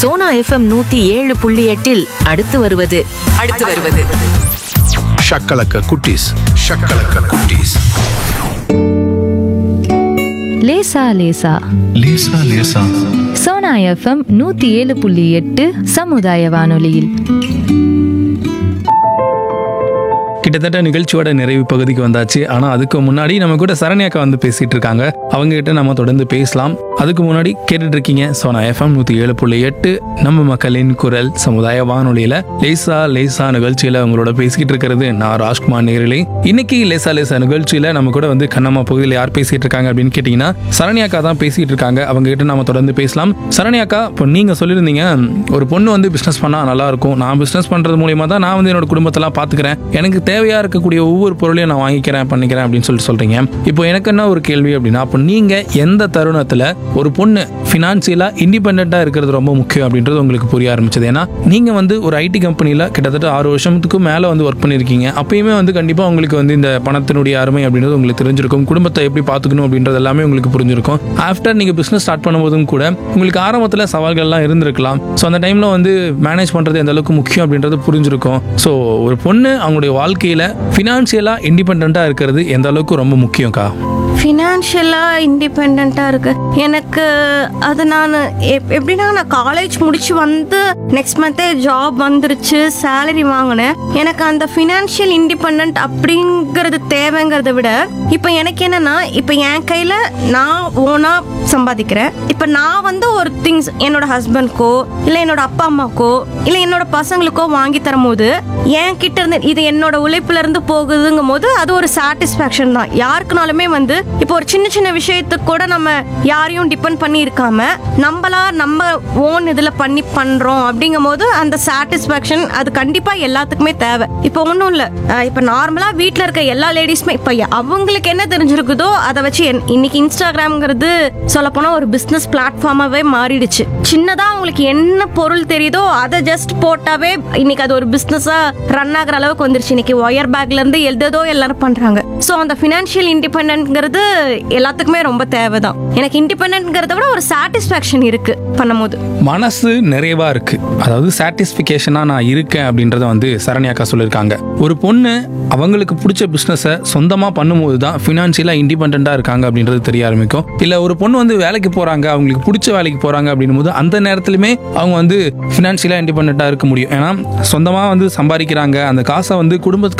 Sona FM நூத்தி ஏழு புள்ளி எட்டில் அடுத்து வருவது அடுத்து வருவது ஷக்கலக்க குட்டீஸ் ஷக்கலக்க குட்டீஸ் லேசா லேசா லேசா லேசா சோனா எஃப்எம் நூத்தி ஏழு புள்ளி எட்டு சமுதாய வானொலியில் கிட்டத்தட்ட நிகழ்ச்சியோட நிறைவு பகுதிக்கு வந்தாச்சு ஆனா அதுக்கு முன்னாடி நம்ம கூட சரண்யாக்கா வந்து பேசிட்டு இருக்காங்க அவங்க கிட்ட நம்ம தொடர்ந்து பேசலாம் அதுக்கு முன்னாடி கேட்டுட்டு இருக்கீங்க சோனா எஃப்எம் நூத்தி ஏழு புள்ளி எட்டு நம்ம மக்களின் குரல் சமுதாய வானொலியில லேசா லேசா நிகழ்ச்சியில உங்களோட பேசிக்கிட்டு இருக்கிறது நான் ராஜ்குமார் நேரிலே இன்னைக்கு லேசா லேசா நிகழ்ச்சியில நம்ம கூட வந்து கண்ணம்மா பகுதியில் யார் பேசிட்டு இருக்காங்க அப்படின்னு கேட்டீங்கன்னா சரண்யாக்கா தான் பேசிட்டு இருக்காங்க அவங்க கிட்ட நம்ம தொடர்ந்து பேசலாம் சரண்யாக்கா இப்போ நீங்க சொல்லியிருந்தீங்க ஒரு பொண்ணு வந்து பிசினஸ் பண்ணா நல்லா இருக்கும் நான் பிசினஸ் பண்றது மூலியமா தான் நான் வந்து என்னோட குடும்பத்தெல்லாம் பாத்துக்கிறேன் எனக்கு தேவையா இருக்கக்கூடிய ஒவ்வொரு பொருளையும் நான் வாங்கிக்கிறேன் பண்ணிக்கிறேன் அப்படின்னு சொல்லிட்டு சொல்றீங்க இப்போ எனக்கு என்ன ஒரு கேள்வி அப்படின்னா அப்போ நீங்க எந்த தருணத்துல ஒரு பொண்ணு ஃபினான்சியலா இண்டிபெண்டா இருக்கிறது ரொம்ப முக்கியம் அப்படின்றது உங்களுக்கு புரிய ஆரம்பிச்சது ஏன்னா நீங்க வந்து ஒரு ஐடி கம்பெனில கிட்டத்தட்ட ஆறு வருஷத்துக்கு மேல வந்து ஒர்க் பண்ணிருக்கீங்க அப்பயுமே வந்து கண்டிப்பா உங்களுக்கு வந்து இந்த பணத்தினுடைய அருமை அப்படின்றது உங்களுக்கு தெரிஞ்சிருக்கும் குடும்பத்தை எப்படி பாத்துக்கணும் அப்படின்றது எல்லாமே உங்களுக்கு புரிஞ்சிருக்கும் ஆஃப்டர் நீங்க பிசினஸ் ஸ்டார்ட் பண்ணும்போதும் கூட உங்களுக்கு ஆரம்பத்துல சவால்கள்லாம் இருந்திருக்கலாம் ஸோ அந்த டைம்ல வந்து மேனேஜ் பண்றது எந்த அளவுக்கு முக்கியம் அப்படின்றது புரிஞ்சிருக்கும் ஸோ ஒரு பொண்ணு அவங்களுடைய வாழ்க்கையில ஃபினான்சியலா இண்டிபெண்டா இருக்கிறது எந்த அளவுக்கு ரொம்ப முக்கியம்க்கா ஃபினான்ஷியலாக இண்டிபெண்ட்டாக இருக்கு எனக்கு அது நான் எப் எப்படின்னா நான் காலேஜ் முடிச்சு வந்து நெக்ஸ்ட் மந்தே ஜாப் வந்துருச்சு சேலரி வாங்கினேன் எனக்கு அந்த ஃபினான்ஷியல் இண்டிபெண்ட் அப்படிங்கிறது தேவைங்கிறத விட இப்போ எனக்கு என்னன்னா இப்போ என் கையில் நான் ஓனாக சம்பாதிக்கிறேன் இப்போ நான் வந்து ஒரு திங்ஸ் என்னோட ஹஸ்பண்ட்க்கோ இல்லை என்னோட அப்பா அம்மாக்கோ இல்லை என்னோட பசங்களுக்கோ வாங்கி தரும்போது என் கிட்ட இருந்து இது என்னோட உழைப்புல இருந்து போகுதுங்கும் போது அது ஒரு சாட்டிஸ்ஃபேக்ஷன் தான் யாருக்குனாலுமே வந்து இப்போ ஒரு சின்ன சின்ன விஷயத்துக்கு கூட நம்ம யாரையும் டிபெண்ட் பண்ணி இருக்காம நம்மளா நம்ம ஓன் இதுல பண்ணி பண்றோம் அப்படிங்கும் போது அந்த சாட்டிஸ்ஃபேக்ஷன் அது கண்டிப்பா எல்லாத்துக்குமே தேவை இப்போ ஒன்றும் இல்லை இப்போ நார்மலா வீட்டில் இருக்க எல்லா லேடிஸுமே இப்போ அவங்களுக்கு என்ன தெரிஞ்சிருக்குதோ அதை வச்சு என்- இன்னைக்கு இன்ஸ்டாகிராம்ங்கிறது சொல்லப்போனா ஒரு பிஸ்னஸ் பிளாட்ஃபார்மாவே மாறிடுச்சு சின்னதா அவங்களுக்கு என்ன பொருள் தெரியுதோ அதை ஜஸ்ட் போட்டாவே இன்னைக்கு அது ஒரு பிஸ்னஸா ரன் ஆகுற அளவுக்கு வந்துருச்சு இன்னைக்கு ஒயர் பேக்ல இருந்து எழுததோ எல்லாரும் பண்றாங்க ஸோ அந்த ஃபினான்ஷியல் இண்டிபெண்ட்ங்கிறது எல்லாத்துக்குமே ரொம்ப தேவைதான் எனக்கு இண்டிபெண்ட்ங்கிறத விட ஒரு சாட்டிஸ்ஃபேக்ஷன் இருக்கு பண்ணும்போது மனசு நிறைவா இருக்கு அதாவது சாட்டிஸ்ஃபிகேஷனா நான் இருக்கேன் அப்படின்றத வந்து சரண்யாக்கா சொல்லியிருக்காங்க ஒரு பொண்ணு அவங்களுக்கு பிடிச்ச பிஸ்னஸை சொந்தமா பண்ணும்போது தான் ஃபினான்ஷியலா இண்டிபெண்டா இருக்காங்க அப்படின்றது தெரிய ஆரம்பிக்கும் இல்ல ஒரு பொண்ணு வந்து வேலைக்கு போறாங்க அவங்களுக்கு பிடிச்ச வேலைக்கு போறாங்க அப்படின்னும் போது அந்த நேரத்திலுமே அவங்க வந்து ஃபினான்ஷியலா இண்டிபெண்டா இருக்க முடியும் ஏன்னா சொந்தமா வந்து சம்பாதிக்கிறாங்க அந்த காசை வந்து குடும்பத்துக்கு